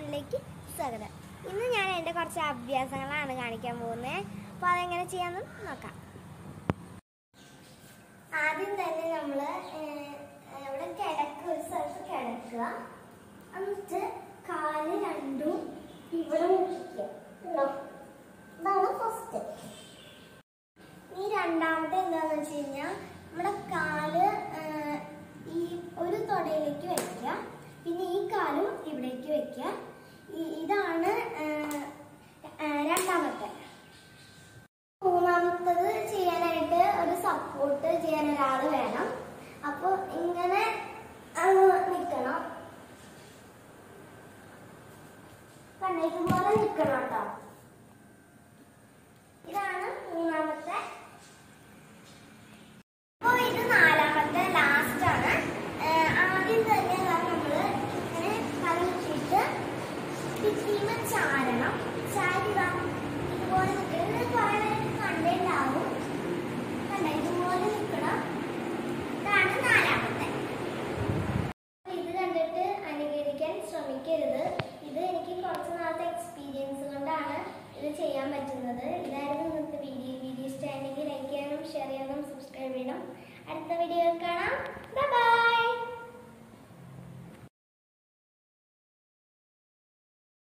ചാനലിലേക്ക് സ്വാഗതം ഇന്ന് ഞാൻ എൻ്റെ കുറച്ച് അഭ്യാസങ്ങളാണ് കാണിക്കാൻ പോകുന്നത് അപ്പോൾ അതെങ്ങനെ ചെയ്യാമെന്ന് നോക്കാം ആദ്യം തന്നെ നമ്മൾ ഇവിടെ കിടക്കുക ഒരു സ്ഥലത്ത് കിടക്കുക എന്നിട്ട് കാല് രണ്ടും ഇവിടെ മുട്ടിക്കുക ഉണ്ടോ? ഇതാണ് ഫസ്റ്റ് ഈ രണ്ടാമത്തെ എന്താന്ന് വെച്ച് കഴിഞ്ഞാൽ നമ്മുടെ കാല് ആ, ഈ ഒരു തൊടയിലേക്ക് വെക്കുക പിന്നെ ഈ കാലും ഇവിടേക്ക് വെക്കുക ഈ- ഇതാണ് ആ, ആ, രണ്ടാമത്തെ മൂന്നാമത്തത് ചെയ്യാനായിട്ട് ഒരു സപ്പോർട്ട് ചെയ്യാൻ ഒരാൾ വേണം അപ്പോൾ ഇങ്ങനെ നിൽക്കണം കണ്ണേക്കും പോലെ നിൽക്കണം കേട്ടോ ഇതാണ് മൂന്നാമത്തെ അപ്പോൾ ഇത് നാലാമത്തെ ലാസ്റ്റ് ആണ് ഏഹ് ആദ്യം തന്നെ നമ്മൾ ഇങ്ങനെ കളിച്ചിട്ട് ഭിത്തിമ ചാരണം ചാരുക ഇതുപോലെ നിൽക്കണം ഇത് കുറേ നേരം കണ്ടിട്ടുണ്ടാവും കണ്ട ഇതുപോലെ നിൽക്കണം